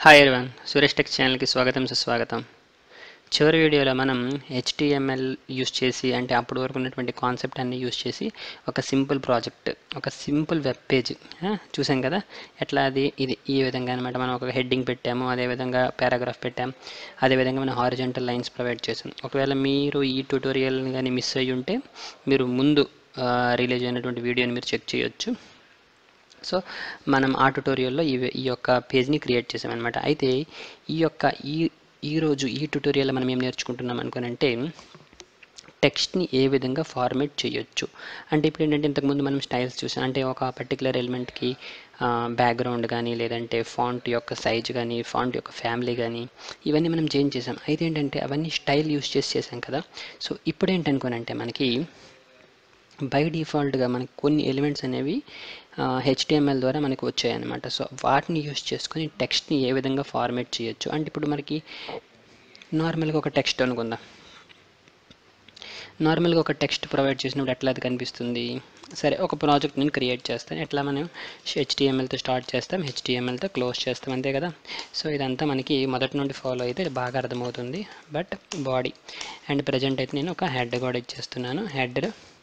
hi everyone Suresh tech ఛానల్కి స్వాగతం సుస్వాగతం చివరి వీడియోలో మనం హెచ్టిఎంఎల్ యూస్ చేసి అంటే అప్పటి వరకు ఉన్నటువంటి కాన్సెప్ట్ అన్ని యూస్ చేసి ఒక సింపుల్ ప్రాజెక్ట్ ఒక సింపుల్ వెబ్ పేజ్ చూసాం కదా ఎట్లా అది ఇది ఈ విధంగా అనమాట మనం ఒక హెడ్డింగ్ పెట్టాము అదేవిధంగా పారాగ్రాఫ్ పెట్టాము అదేవిధంగా మనం హారిజెంటల్ లైన్స్ ప్రొవైడ్ చేసాం ఒకవేళ మీరు ఈ ట్యూటోరియల్ కానీ మిస్ అయ్యి ఉంటే మీరు ముందు రిలీజ్ అయినటువంటి వీడియోని మీరు చెక్ చేయొచ్చు సో మనం ఆ ట్యుటోరియల్లో ఈ ఈ యొక్క పేజ్ని క్రియేట్ చేసామన్నమాట అయితే ఈ యొక్క ఈ ఈరోజు ఈ ట్యుటోరియల్లో మనం ఏం నేర్చుకుంటున్నాం అనుకోనంటే టెక్స్ట్ని ఏ విధంగా ఫార్మేట్ చేయొచ్చు అంటే ఇప్పుడు ఏంటంటే ఇంతకుముందు మనం స్టైల్స్ చూసాం అంటే ఒక పర్టికులర్ ఎలిమెంట్కి బ్యాక్గ్రౌండ్ కానీ లేదంటే ఫాంట్ యొక్క సైజ్ కానీ ఫాంట్ యొక్క ఫ్యామిలీ కానీ ఇవన్నీ మనం చేంజ్ చేసాం అయితే ఏంటంటే అవన్నీ స్టైల్ యూస్ చేసి చేసాం కదా సో ఇప్పుడు ఏంటనుకోనంటే మనకి బై డిఫాల్ట్గా మనకి కొన్ని ఎలిమెంట్స్ అనేవి హెచ్టిఎంఎల్ ద్వారా మనకు వచ్చాయన్నమాట సో వాటిని యూస్ చేసుకొని టెక్స్ట్ని ఏ విధంగా ఫార్మేట్ చేయొచ్చు అంటే ఇప్పుడు మనకి నార్మల్గా ఒక టెక్స్ట్ అనుకుందాం నార్మల్గా ఒక టెక్స్ట్ ప్రొవైడ్ చేసినప్పుడు ఎట్లా అది కనిపిస్తుంది సరే ఒక ప్రాజెక్ట్ నేను క్రియేట్ చేస్తాను ఎట్లా మనం హెచ్టిఎంఎల్తో స్టార్ట్ చేస్తాం హెచ్టిఎంఎల్తో క్లోజ్ చేస్తాం అంతే కదా సో ఇదంతా మనకి మొదటి నుండి ఫాలో అయితే బాగా అర్థమవుతుంది బట్ బాడీ అండ్ ప్రజెంట్ అయితే నేను ఒక హెడ్ కూడా ఇచ్చేస్తున్నాను హెడ్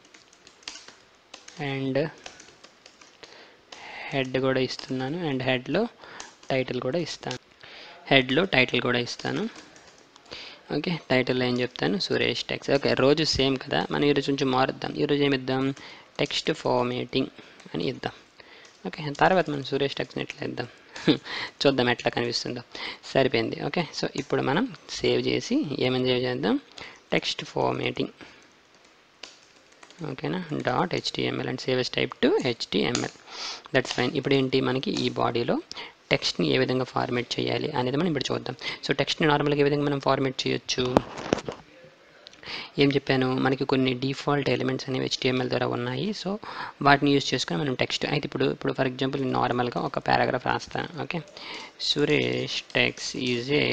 అండ్ హెడ్ కూడా ఇస్తున్నాను అండ్ హెడ్లో టైటిల్ కూడా ఇస్తాను హెడ్లో టైటిల్ కూడా ఇస్తాను ఓకే టైటిల్లో ఏం చెప్తాను సురేష్ టెక్స్ ఓకే రోజు సేమ్ కదా మనం ఈరోజు కొంచెం మారుద్దాం ఈరోజు ఏమి ఇద్దాం టెక్స్ట్ ఫార్మేటింగ్ అని ఇద్దాం ఓకే తర్వాత మనం సురేష్ టెక్స్ని ఎట్లా ఇద్దాం చూద్దాం ఎట్లా కనిపిస్తుందో సరిపోయింది ఓకే సో ఇప్పుడు మనం సేవ్ చేసి ఏమని సేవ్ చేద్దాం టెక్స్ట్ ఫార్మేటింగ్ ఓకేనా dot HTML and save as type to HTML that's fine ఇప్పుడు ఏంటి మనకి ఈ బాడీలో టెక్స్ట్ని ఏ విధంగా ఫార్మేట్ చేయాలి అనేది మనం ఇప్పుడు చూద్దాం సో టెక్స్ట్ని నార్మల్గా ఏ విధంగా మనం ఫార్మేట్ చేయొచ్చు ఏం చెప్పాను మనకి కొన్ని డిఫాల్ట్ ఎలిమెంట్స్ అనేవి హెచ్టిఎంఎల్ ద్వారా ఉన్నాయి సో వాటిని యూజ్ చేసుకొని మనం టెక్స్ట్ అయితే ఇప్పుడు ఇప్పుడు ఫర్ ఎగ్జాంపుల్ నార్మల్గా ఒక పారాగ్రాఫ్ రాస్తాను okay Suresh techs is a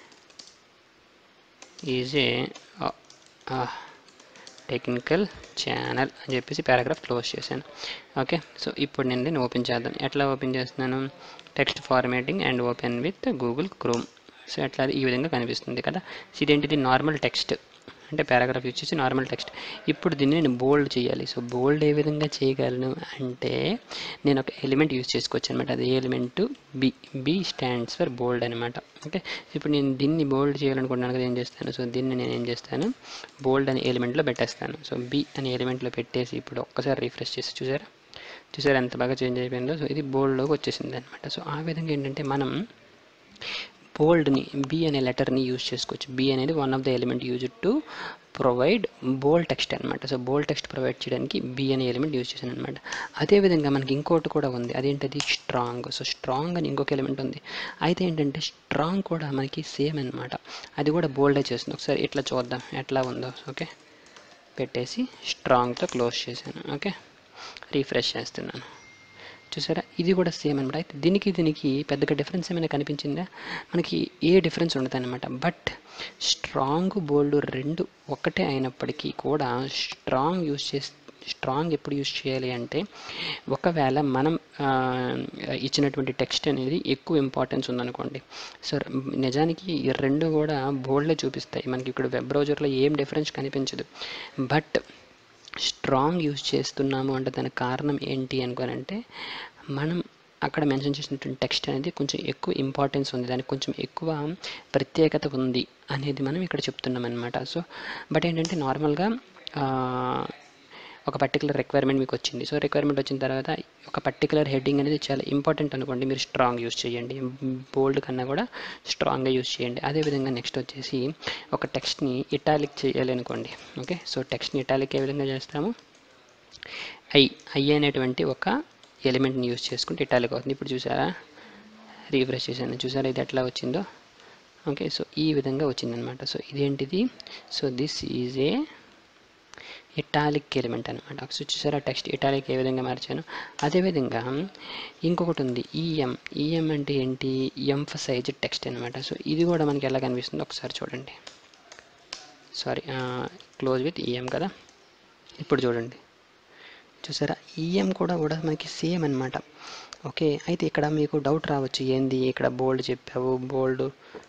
is a technical channel అని చెప్పేసి పారాగ్రాఫ్ క్లోజ్ చేశాను ఓకే సో ఇప్పుడు నేను దీన్ని ఓపెన్ చేద్దాం ఎట్లా ఓపెన్ చేస్తున్నాను text formatting and open with Google Chrome so ఎట్లా ఈ విధంగా కనిపిస్తుంది కదా ఇదేంటిది నార్మల్ టెక్స్ట్ అంటే పారాగ్రాఫ్ యూజ్ చేసి నార్మల్ టెక్స్ట్ ఇప్పుడు దీన్ని నేను బోల్డ్ చేయాలి సో బోల్డ్ ఏ విధంగా చేయగలను అంటే నేను ఒక ఎలిమెంట్ యూజ్ చేసుకోవచ్చు అనమాట అది ఏ element B B stands for bold అనమాట ఓకే ఇప్పుడు నేను దీన్ని బోల్డ్ చేయాలనుకుంటున్నాను కదా ఏం చేస్తాను సో దీన్ని నేను ఏం చేస్తాను బోల్డ్ అనే ఎలిమెంట్లో పెట్టేస్తాను సో బి అనే ఎలిమెంట్లో పెట్టేసి ఇప్పుడు ఒక్కసారి రిఫ్రెష్ చేసి చూసారా చూసారా ఎంత బాగా చేంజ్ అయిపోయిందో సో ఇది బోల్డ్లోకి వచ్చేసింది అనమాట సో ఆ విధంగా ఏంటంటే మనం బోల్డ్ని బి అనే లెటర్ని యూజ్ చేసుకోవచ్చు బి అనేది one of the element use to provide bold text అనమాట సో బోల్డ్ టెక్స్ట్ ప్రొవైడ్ చేయడానికి బి అనే ఎలిమెంట్ యూజ్ చేశాను అనమాట అదేవిధంగా మనకి ఇంకోటి కూడా ఉంది అదేంటది స్ట్రాంగ్ సో స్ట్రాంగ్ అని ఇంకొక ఎలిమెంట్ ఉంది అయితే ఏంటంటే స్ట్రాంగ్ కూడా మనకి సేమ్ అనమాట అది కూడా బోల్డే చేస్తుంది ఒకసారి ఇట్లా చూద్దాం ఎట్లా ఉందో ఓకే పెట్టేసి స్ట్రాంగ్తో క్లోజ్ చేశాను ఓకే రీఫ్రెష్ చేస్తున్నాను చూసారా ఇది కూడా సేమ్ అనమాట అయితే దీనికి దీనికి పెద్దగా డిఫరెన్స్ ఏమైనా కనిపించిందా మనకి ఏ డిఫరెన్స్ ఉండదు అనమాట బట్ స్ట్రాంగ్ బోల్డ్ రెండు ఒకటే అయినప్పటికీ కూడా స్ట్రాంగ్ యూస్ చేసి స్ట్రాంగ్ ఎప్పుడు యూస్ చేయాలి అంటే ఒకవేళ మనం ఇచ్చినటువంటి టెక్స్ట్ అనేది ఎక్కువ ఇంపార్టెన్స్ ఉందనుకోండి సో నిజానికి ఈ రెండు కూడా బోల్డ్లో చూపిస్తాయి మనకి ఇక్కడ వెబ్ బ్రౌజర్లో ఏం డిఫరెన్స్ కనిపించదు బట్ స్ట్రాంగ్ యూజ్ చేస్తున్నాము అంటే దానికి కారణం ఏంటి అనుకోనంటే మనం అక్కడ మెన్షన్ చేసినటువంటి టెక్స్ట్ అనేది కొంచెం ఎక్కువ ఇంపార్టెన్స్ ఉంది దానికి కొంచెం ఎక్కువ ప్రత్యేకత ఉంది అనేది మనం ఇక్కడ చెప్తున్నాం అనమాట సో బట్ ఏంటంటే నార్మల్గా ఒక పర్టికులర్ రిక్వైర్మెంట్ మీకు వచ్చింది సో రిక్వైర్మెంట్ వచ్చిన తర్వాత ఒక పర్టికులర్ హెడ్డింగ్ అనేది చాలా ఇంపార్టెంట్ అనుకోండి మీరు స్ట్రాంగ్ యూస్ చేయండి బోల్డ్ కన్నా కూడా స్ట్రాంగ్గా యూస్ చేయండి అదేవిధంగా నెక్స్ట్ వచ్చేసి ఒక టెక్స్ట్ని ఇటాలిక్ చేయాలి అనుకోండి ఓకే సో టెక్స్ట్ని ఇటాలిక్ ఏ విధంగా చేస్తాము ఐ ఐ అనేటువంటి ఒక ఎలిమెంట్ని యూస్ చేసుకుంటే ఇటాలిక్ అవుతుంది ఇప్పుడు చూసారా రీఫ్రెష్ చేశాను చూసారా ఇది ఎట్లా వచ్చిందో ఓకే సో ఈ విధంగా వచ్చిందనమాట సో ఇదేంటిది so this is a italic element అనమాట సో చూసారా టెక్స్ట్ ఇటాలిక్ ఏ విధంగా మార్చాను అదేవిధంగా ఇంకొకటి ఉంది ఈఎం ఈఎం అంటే ఏంటి ఎంఫసైజ్ టెక్స్ట్ అనమాట సో ఇది కూడా మనకి ఎలా కనిపిస్తుందో ఒకసారి చూడండి సారీ క్లోజ్ విత్ ఈఎం కదా ఇప్పుడు చూడండి చూసారా ఈఎం కూడా కూడా మనకి సేమ్ అనమాట ఓకే అయితే ఇక్కడ మీకు డౌట్ రావచ్చు ఏంది ఇక్కడ బోల్డ్ చెప్పావు బోల్డ్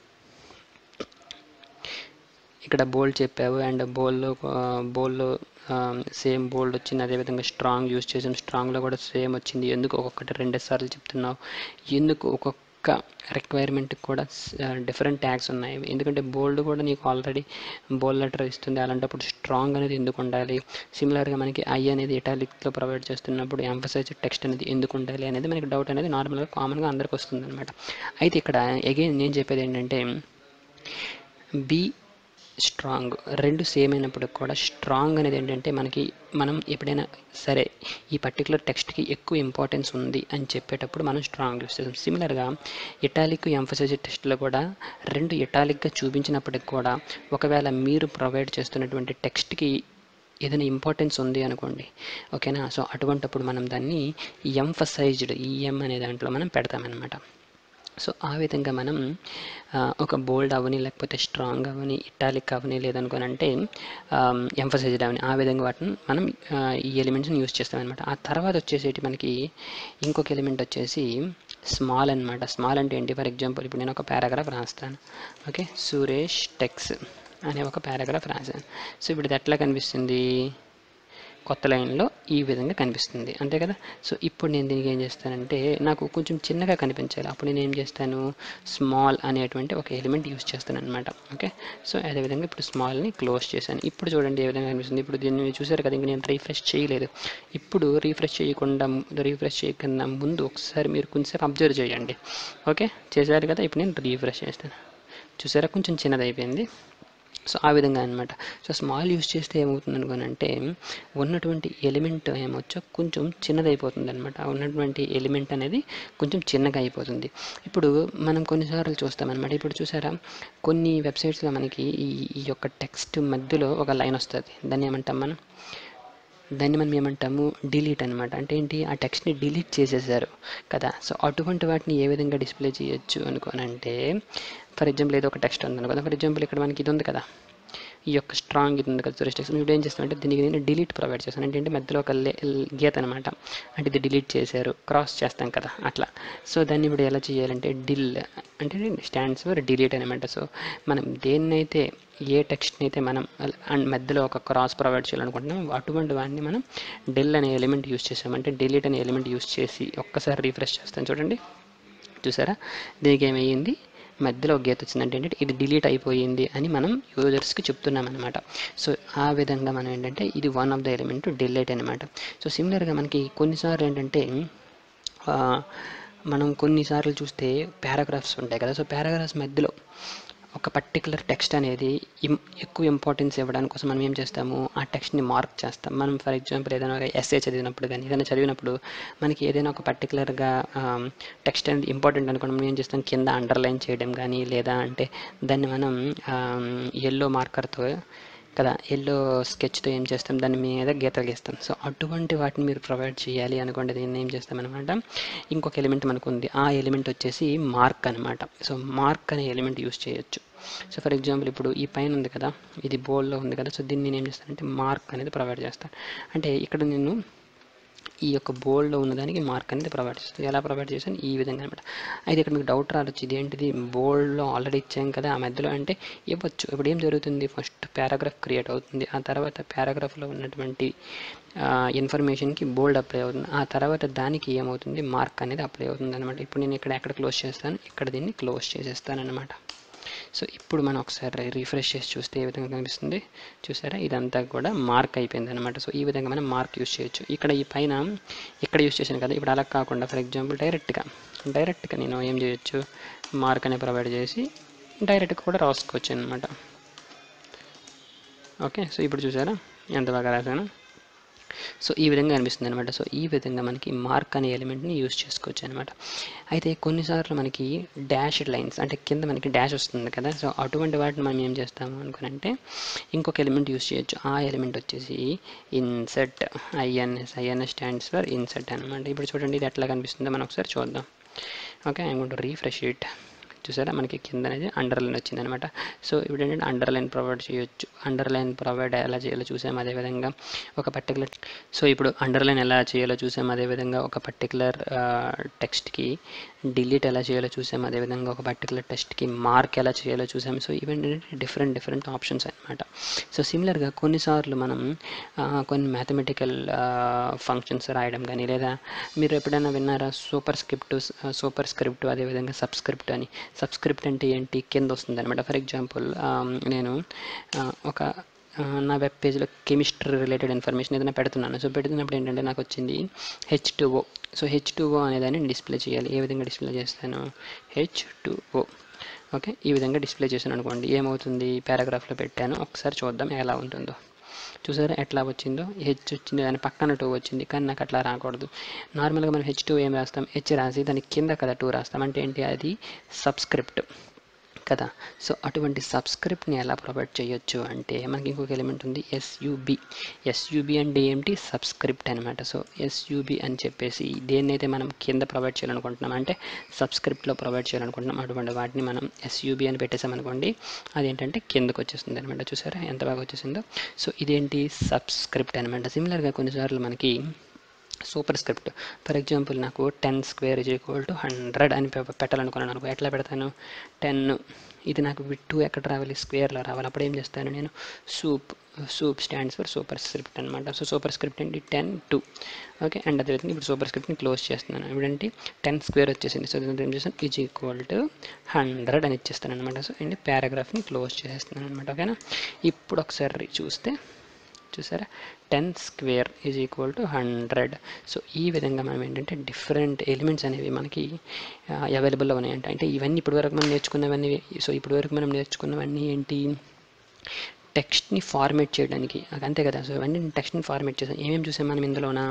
ఇక్కడ బోల్డ్ చెప్పావు అండ్ బోల్లో బోల్లో సేమ్ బోల్డ్ వచ్చింది అదేవిధంగా స్ట్రాంగ్ యూజ్ చేసాం స్ట్రాంగ్లో కూడా సేమ్ వచ్చింది ఎందుకు ఒక్కొక్కటి రెండు సార్లు చెప్తున్నావు ఎందుకు ఒక్కొక్క రిక్వైర్మెంట్కి కూడా డిఫరెంట్ ట్యాగ్స్ ఉన్నాయి ఎందుకంటే బోల్డ్ కూడా నీకు ఆల్రెడీ బోల్డ్ లెటర్ ఇస్తుంది అలాంటప్పుడు స్ట్రాంగ్ అనేది ఎందుకు ఉండాలి సిమిలర్గా మనకి ఐ అనేది ఇటాలిక్లో ప్రొవైడ్ చేస్తున్నప్పుడు ఎంఫసైజ్ టెక్స్ట్ అనేది ఎందుకు ఉండాలి అనేది మనకి డౌట్ అనేది నార్మల్గా కామన్గా అందరికి వస్తుంది అనమాట అయితే ఇక్కడ అగైన్ నేను చెప్పేది ఏంటంటే బి స్ట్రాంగ్ రెండు సేమ్ అయినప్పుడు కూడా స్ట్రాంగ్ అనేది ఏంటంటే మనకి మనం ఎప్పుడైనా సరే ఈ పర్టికులర్ టెక్స్ట్కి ఎక్కువ ఇంపార్టెన్స్ ఉంది అని చెప్పేటప్పుడు మనం స్ట్రాంగ్ యూస్ చేస్తాం సిమిలర్గా ఇటాలిక్ ఎంఫసైజ్ టెస్ట్లో కూడా రెండు ఇటాలిక్గా చూపించినప్పటికి కూడా ఒకవేళ మీరు ప్రొవైడ్ చేస్తున్నటువంటి టెక్స్ట్కి ఏదైనా ఇంపార్టెన్స్ ఉంది అనుకోండి ఓకేనా సో అటువంటప్పుడు మనం దాన్ని ఎంఫసైజ్డ్ ఈఎం అనే దాంట్లో మనం పెడతామన్నమాట సో ఆ విధంగా మనం ఒక బోల్డ్ అవని లేకపోతే స్ట్రాంగ్ అవని ఇటాలిక్ అవని లేదనుకోనంటే ఎంఫసైజ్డ్ అవని ఆ విధంగా వాటిని మనం ఈ ఎలిమెంట్స్ని యూస్ చేస్తామన్నమాట ఆ తర్వాత వచ్చేసేటి మనకి ఇంకొక ఎలిమెంట్ వచ్చేసి స్మాల్ అనమాట స్మాల్ అంటే ఏంటి ఫర్ ఎగ్జాంపుల్ ఇప్పుడు నేను ఒక పారాగ్రాఫ్ రాస్తాను ఓకే సురేష్ టెక్స్ అనే ఒక పారాగ్రాఫ్ రాశాను సో ఇప్పుడు ఇది ఎట్లా కనిపిస్తుంది కొత్త లైన్లో ఈ విధంగా కనిపిస్తుంది అంతే కదా సో ఇప్పుడు నేను దీనికి ఏం చేస్తానంటే నాకు కొంచెం చిన్నగా కనిపించాలి అప్పుడు నేను ఏం చేస్తాను స్మాల్ అనేటువంటి ఒక ఎలిమెంట్ యూస్ చేస్తాను అనమాట ఓకే సో అదేవిధంగా ఇప్పుడు స్మాల్ని క్లోజ్ చేశాను ఇప్పుడు చూడండి ఏ విధంగా కనిపిస్తుంది ఇప్పుడు దీన్ని చూసారు కదా ఇంక నేను రీఫ్రెష్ చేయలేదు ఇప్పుడు రీఫ్రెష్ చేయకుండా రీఫ్రెష్ చేయకుండా ముందు ఒకసారి మీరు కొంచెంసేపు అబ్జర్వ్ చేయండి ఓకే చేశారు కదా ఇప్పుడు నేను రీఫ్రెష్ చేస్తాను చూసారా కొంచెం చిన్నది అయిపోయింది సో ఆ విధంగా అనమాట సో స్మాల్ యూస్ చేస్తే ఏమవుతుంది అనుకోనంటే ఉన్నటువంటి ఎలిమెంట్ ఏమొచ్చో కొంచెం చిన్నదైపోతుంది అనమాట ఉన్నటువంటి ఎలిమెంట్ అనేది కొంచెం చిన్నగా అయిపోతుంది ఇప్పుడు మనం కొన్నిసార్లు చూస్తామన్నమాట ఇప్పుడు చూసారా కొన్ని వెబ్సైట్స్లో మనకి ఈ ఈ యొక్క టెక్స్ట్ మధ్యలో ఒక లైన్ వస్తుంది దాన్ని ఏమంటాం మనం దాన్ని మనం ఏమంటాము డిలీట్ అనమాట అంటే ఏంటి ఆ టెక్స్ట్ని డిలీట్ చేసేసారు కదా సో అటువంటి వాటిని ఏ విధంగా డిస్ప్లే చేయొచ్చు అనుకోనంటే ఫర్ ఎగ్జాంపుల్ ఏదో ఒక టెక్స్ట్ ఉంది కదా ఫర్ ఎగ్జాంపుల్ ఇక్కడ మనకి ఇది ఉంది కదా ఈ యొక్క స్ట్రాంగ్ ఇది ఉంది కదా సురేష్ టెక్స్ట్ ఇప్పుడు ఏం చేస్తామంటే దీనికి నేను డిలీట్ ప్రొవైడ్ చేస్తాను అంటే ఏంటి మధ్యలో ఒక లే గీత అనమాట అంటే ఇది డిలీట్ చేశారు క్రాస్ చేస్తాం కదా అట్లా సో దాన్ని ఇప్పుడు ఎలా చేయాలంటే డిల్ అంటే స్టాండ్స్ ఫర్ డిలీట్ అనమాట సో మనం దేన్నైతే ఏ టెక్స్ట్ని అయితే మనం అండ్ మధ్యలో ఒక క్రాస్ ప్రొవైడ్ చేయాలనుకుంటున్నాం అటువంటి వాడిని మనం డెల్ అనే ఎలిమెంట్ యూస్ చేసాం అంటే డిలీట్ అనే ఎలిమెంట్ యూస్ చేసి ఒక్కసారి రీఫ్రెష్ చేస్తాను చూడండి చూసారా దీనికి ఏమయ్యింది మధ్యలో ఒక గీత వచ్చిందంటే ఏంటంటే ఇది డిలీట్ అయిపోయింది అని మనం యూజర్స్కి చెప్తున్నాం అనమాట సో ఆ విధంగా మనం ఏంటంటే ఇది one of the element delete అనమాట సో సిమిలర్గా మనకి కొన్నిసార్లు ఏంటంటే మనం కొన్నిసార్లు చూస్తే పారాగ్రాఫ్స్ ఉంటాయి కదా సో పారాగ్రాఫ్స్ మధ్యలో ఒక పర్టికులర్ టెక్స్ట్ అనేది ఇం ఎక్కువ ఇంపార్టెన్స్ ఇవ్వడానికి కోసం మనం ఏం చేస్తాము ఆ టెక్స్ట్ని మార్క్ చేస్తాం మనం ఫర్ ఎగ్జాంపుల్ ఏదైనా ఒక ఎస్ఏ చదివినప్పుడు కానీ ఏదైనా చదివినప్పుడు మనకి ఏదైనా ఒక పర్టికులర్గా టెక్స్ట్ అనేది ఇంపార్టెంట్ అనుకోండి మనం ఏం చేస్తాం కింద అండర్లైన్ చేయడం కానీ లేదా అంటే దాన్ని మనం ఎల్లో మార్కర్తో కదా ఎల్లో స్కెచ్తో ఏం చేస్తాం దాని మీద గీతలు గీస్తాం సో అటువంటి వాటిని మీరు ప్రొవైడ్ చేయాలి అనుకోండి దీన్ని ఏం చేస్తామన్నమాట ఇంకొక ఎలిమెంట్ మనకు ఉంది ఆ ఎలిమెంట్ వచ్చేసి మార్క్ అనమాట సో మార్క్ అనే ఎలిమెంట్ యూస్ చేయొచ్చు సో ఫర్ ఎగ్జాంపుల్ ఇప్పుడు ఈ పైన ఉంది కదా ఇది బోర్డ్లో ఉంది కదా సో దీన్ని నేను ఏం చేస్తానంటే మార్క్ అనేది ప్రొవైడ్ చేస్తాను అంటే ఇక్కడ నేను ఈ యొక్క బోల్డ్లో ఉన్నదానికి మార్క్ అనేది ప్రొవైడ్ చేస్తుంది ఎలా ప్రొవైడ్ చేశాను ఈ విధంగా అనమాట అయితే ఇక్కడ మీకు డౌట్ రావచ్చు ఇది ఏంటిది బోల్డ్లో ఆల్రెడీ ఇచ్చాం కదా ఆ మధ్యలో అంటే ఇవ్వచ్చు ఇప్పుడు ఏం జరుగుతుంది ఫస్ట్ పారాగ్రాఫ్ క్రియేట్ అవుతుంది ఆ తర్వాత పారాగ్రాఫ్లో ఉన్నటువంటి ఇన్ఫర్మేషన్కి బోల్డ్ అప్లై అవుతుంది ఆ తర్వాత దానికి ఏమవుతుంది మార్క్ అనేది అప్లై అవుతుంది అనమాట ఇప్పుడు నేను ఇక్కడ ఎక్కడ క్లోజ్ చేస్తాను ఇక్కడ దీన్ని క్లోజ్ చేసేస్తాను అనమాట సో ఇప్పుడు మనం ఒకసారి రీఫ్రెష్ చేసి చూస్తే ఏ విధంగా కనిపిస్తుంది చూసారా ఇదంతా కూడా మార్క్ అయిపోయింది అనమాట సో ఈ విధంగా మనం మార్క్ యూస్ చేయొచ్చు ఇక్కడ ఈ పైన ఇక్కడ యూస్ చేశాను కదా ఇప్పుడు అలా కాకుండా ఫర్ ఎగ్జాంపుల్ డైరెక్ట్గా డైరెక్ట్గా నేను ఏం చేయొచ్చు మార్క్ అనేది ప్రొవైడ్ చేసి డైరెక్ట్గా కూడా రాసుకోవచ్చు అనమాట ఓకే సో ఇప్పుడు చూసారా ఎంత బాగా రాశాను సో ఈ విధంగా అనిపిస్తుంది అనమాట సో ఈ విధంగా మనకి మార్క్ అనే ఎలిమెంట్ని యూజ్ చేసుకోవచ్చు అనమాట అయితే కొన్నిసార్లు మనకి డాష్ లైన్స్ అంటే కింద మనకి డాష్ వస్తుంది కదా సో అటువంటి వాటిని మనం ఏం చేస్తాము అనుకునంటే ఇంకొక ఎలిమెంట్ యూజ్ చేయొచ్చు ఆ ఎలిమెంట్ వచ్చేసి insert INS INS stands for insert అనమాట ఇప్పుడు చూడండి ఇది ఎట్లా కనిపిస్తుందో మనం ఒకసారి చూద్దాం ఓకే ఐ గుంట్ రీఫ్రెష్ ఇట్ చూసారా మనకి కింద అనేది అండర్లైన్ వచ్చింది అనమాట సో ఇప్పుడు ఏంటంటే అండర్లైన్ ప్రొవైడ్ చేయొచ్చు అండర్లైన్ ప్రొవైడ్ ఎలా చేయాలో చూసాం అదేవిధంగా ఒక పర్టికులర్ సో ఇప్పుడు అండర్లైన్ ఎలా చేయాలో చూసాం అదేవిధంగా ఒక పర్టికులర్ టెక్స్ట్కి డిలీట్ ఎలా చేయాలో చూసాం అదేవిధంగా ఒక పర్టికులర్ టెక్స్ట్కి మార్క్ ఎలా చేయాలో చూసాం సో ఇవన్నీ డిఫరెంట్ డిఫరెంట్ ఆప్షన్స్ అనమాట సో సిమిలర్గా కొన్నిసార్లు మనం ఆ, కొన్ని మ్యాథమెటికల్ ఫంక్షన్స్ రాయడం కానీ లేదా మీరు ఎప్పుడైనా విన్నారా సూపర్ స్క్రిప్ట్ సూపర్ స్క్రిప్ట్ అదేవిధంగా సబ్స్క్రిప్ట్ అని సబ్స్క్రిప్ట్ అంటే ఏంటి కింద వస్తుంది అనమాట ఫర్ ఎగ్జాంపుల్ నేను ఆ, ఒక ఆ, నా వెబ్ పేజ్లో కెమిస్ట్రీ రిలేటెడ్ ఇన్ఫర్మేషన్ ఏదైనా పెడుతున్నాను సో పెడుతున్నప్పుడు ఏంటంటే నాకు వచ్చింది H two O so H two O అనేదాన్ని డిస్ప్లే చేయాలి ఏ విధంగా డిస్ప్లే చేస్తాను హెచ్ టూ ఓ ఓకే ఈ విధంగా డిస్ప్లే చేశాను అనుకోండి ఏమవుతుంది పారాగ్రాఫ్లో పెట్టాను ఒకసారి చూద్దాం ఎలా ఉంటుందో చూసారా ఎట్లా వచ్చిందో హెచ్ వచ్చింది దాని పక్కన టూ వచ్చింది కానీ నాకు అట్లా రాకూడదు నార్మల్గా మనం హెచ్ టూ ఏం రాస్తాం హెచ్ రాసి దాని కింద కదా టూ రాస్తాం అంటే ఏంటి అది సబ్స్క్రిప్ట్ కదా సో అటువంటి సబ్స్క్రిప్ట్ని ఎలా ప్రొవైడ్ చేయొచ్చు అంటే మనకి ఇంకొక ఎలిమెంట్ ఉంది ఎస్యూబి ఎస్యూబి అంటే ఏంటి సబ్స్క్రిప్ట్ అనమాట సో ఎస్యూబి అని చెప్పేసి దేన్నైతే మనం కింద ప్రొవైడ్ చేయాలనుకుంటున్నాం అంటే సబ్స్క్రిప్ట్లో ప్రొవైడ్ చేయాలనుకుంటున్నాం అటువంటి వాటిని మనం ఎస్యూబి అని పెట్టేసామనుకోండి అదేంటంటే కిందకు వచ్చేస్తుంది అనమాట చూసారా ఎంత బాగా వచ్చేసిందో సో ఇదేంటి సబ్స్క్రిప్ట్ అనమాట సిమిలర్గా కొన్నిసార్లు మనకి సూపర్ స్క్రిప్ట్ ఫర్ ఎగ్జాంపుల్ నాకు ten square is equal to hundred అని పె- పెట్టాలనుకున్నాను అనుకో ఎట్లా పెడతాను టెన్ ఇది నాకు టూ ఎక్కడ రావాలి స్క్వేర్లో రావాలి అప్పుడు ఏం చేస్తాను నేను sup sup stands for superscript అనమాట సో సూపర్ స్క్రిప్ట్ ఏంటి టెన్ టూ ఓకే అండ్ అదేవిధంగా ఇప్పుడు సూపర్ స్క్రిప్ట్ని క్లోజ్ చేస్తున్నాను ఇప్పుడంటే టెన్ స్క్వేర్ వచ్చేసింది సో దీంట్లో ఏం చేస్తాను ఈజ్ ఈక్వల్ టు హండ్రెడ్ అని ఇచ్చేస్తాను అనమాట సో అండ్ పారాగ్రాఫ్ని క్లోజ్ చేస్తున్నాను అనమాట ఓకేనా ఇప్పుడు ఒకసారి చూస్తే చూసారా ten square is equal to hundred so ఈ విధంగా మనం ఏంటంటే డిఫరెంట్ ఎలిమెంట్స్ అనేవి మనకి అవైలబుల్లో ఉన్నాయంట అంటే ఇవన్నీ ఇప్పటివరకు మనం నేర్చుకున్నవన్నీ సో ఇప్పటివరకు మనం నేర్చుకున్నవన్నీ ఏంటి టెక్స్ట్ని ఫార్మేట్ చేయడానికి అంతే కదా సో ఇవన్నీ టెక్స్ట్ని ఫార్మేట్ చేసాం ఏమేమి చూసాం మనం ఇందులోనా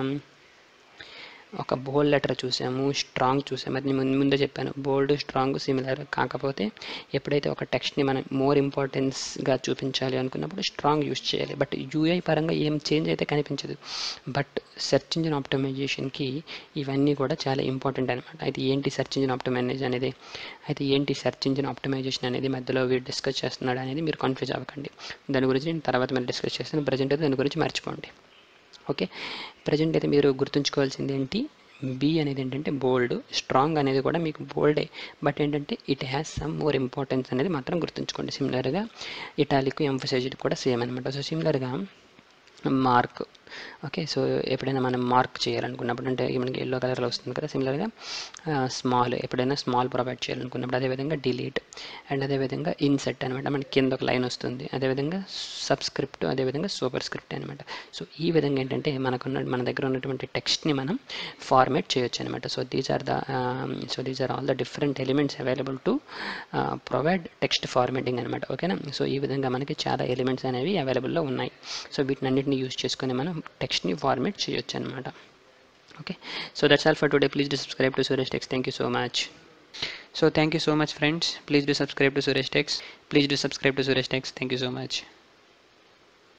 ఒక బోల్డ్ లెటర్ చూసాము స్ట్రాంగ్ చూసాము అది నేను ముందు- ముందే చెప్పాను బోల్డ్ స్ట్రాంగ్ సిమిలర్ కాకపోతే ఎప్పుడైతే ఒక టెక్స్ట్ని మనం మోర్ ఇంపార్టెన్స్గా చూపించాలి అనుకున్నప్పుడు స్ట్రాంగ్ యూస్ చేయాలి బట్ యూఐ పరంగా ఏం చేంజ్ అయితే కనిపించదు బట్ సెర్చ్ ఇంజిన్ ఆప్టమైజేషన్కి ఇవన్నీ కూడా చాలా ఇంపార్టెంట్ అనమాట అయితే ఏంటి సెర్చ్ ఇంజిన్ ఆప్టమైజేషన్ అనేది అయితే ఏంటి సెర్చ్ ఇంజిన్ ఆప్టమైజేషన్ అనేది మధ్యలో వీడు డిస్కస్ చేస్తున్నాడు అనేది మీరు కన్ఫ్యూజ్ అవ్వకండి దాని గురించి నేను తర్వాత మళ్ళీ డిస్కస్ చేస్తాను ప్రజెంట్ అయితే దాని గురించి మర్చిపోండి ఓకే ప్రజెంట్ అయితే మీరు గుర్తుంచుకోవాల్సింది ఏంటి బి అనేది ఏంటంటే బోల్డ్ స్ట్రాంగ్ అనేది కూడా మీకు బోల్డే బట్ ఏంటంటే it has some more importance అనేది మాత్రం గుర్తుంచుకోండి సిమిలర్గా ఇటాలిక్ ఎంఫసైజ్డ్ కూడా సేమ్ అనమాట సో సిమిలర్గా మార్క్ ఓకే సో ఎప్పుడైనా మనం మార్క్ చేయాలనుకున్నప్పుడు అంటే మనకి ఎల్లో కలర్లో వస్తుంది కదా సిమిలర్గా స్మాల్ ఎప్పుడైనా స్మాల్ ప్రొవైడ్ చేయాలనుకున్నప్పుడు అదేవిధంగా డిలీట్ అండ్ అదేవిధంగా ఇన్సెట్ అనమాట మనకి కింద ఒక లైన్ వస్తుంది అదేవిధంగా సబ్స్క్రిప్ట్ అదేవిధంగా సూపర్ స్క్రిప్ట్ అనమాట సో ఈ విధంగా ఏంటంటే మనకున్న మన దగ్గర ఉన్నటువంటి టెక్స్ట్ని మనం ఫార్మేట్ చేయొచ్చు అనమాట so these are the so these are all the different elements available to provide text formatting అనమాట ఓకేనా సో ఈ విధంగా మనకి చాలా ఎలిమెంట్స్ అనేవి అవైలబుల్లో ఉన్నాయి సో వీటిని అన్నింటిని యూజ్ చేసుకొని మనం టెక్స్ట్ని ఫార్మేట్ చేయొచ్చు అనమాట okay so that's all for today please do subscribe to suresh text thank you so much so thank you so much friends please do subscribe to suresh text please do subscribe to suresh text thank you so much